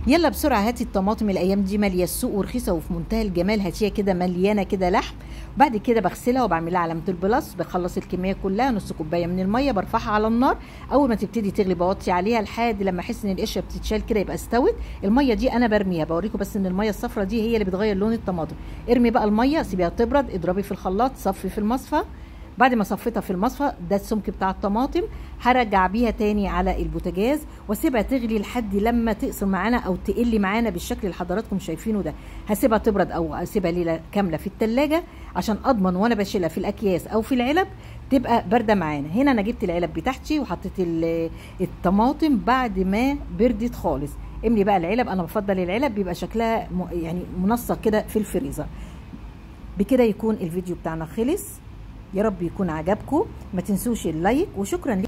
يلا بسرعه هاتي الطماطم الايام دي ماليه السوق ورخيصه وفي منتهى الجمال هاتيها كده مليانه كده لحم بعد كده بغسلها وبعمل لها علامه البلاس بخلص الكميه كلها نص كوبايه من الميه برفعها على النار اول ما تبتدي تغلي بوطي عليها لحد لما احس ان القشره بتتشال كده يبقى استوت الميه دي انا برميها بوريكم بس ان الميه الصفرا دي هي اللي بتغير لون الطماطم ارمي بقى الميه سيبيها تبرد اضربي في الخلاط صفي في المصفى بعد ما صفيتها في المصفى ده السمك بتاع الطماطم هرجع بيها تاني على البوتاجاز واسيبها تغلي لحد لما تقصر معانا او تقلي معانا بالشكل اللي حضراتكم شايفينه ده هسيبها تبرد او اسيبها ليله كامله في التلاجة عشان اضمن وانا بشيلها في الاكياس او في العلب تبقى بارده معانا هنا انا جبت العلب بتاعتي وحطيت الطماطم بعد ما بردت خالص املي بقى العلب انا بفضل العلب بيبقى شكلها يعني منسق كده في الفريزر بكده يكون الفيديو بتاعنا خلص يا رب يكون عجبكم ما تنسوش اللايك وشكرا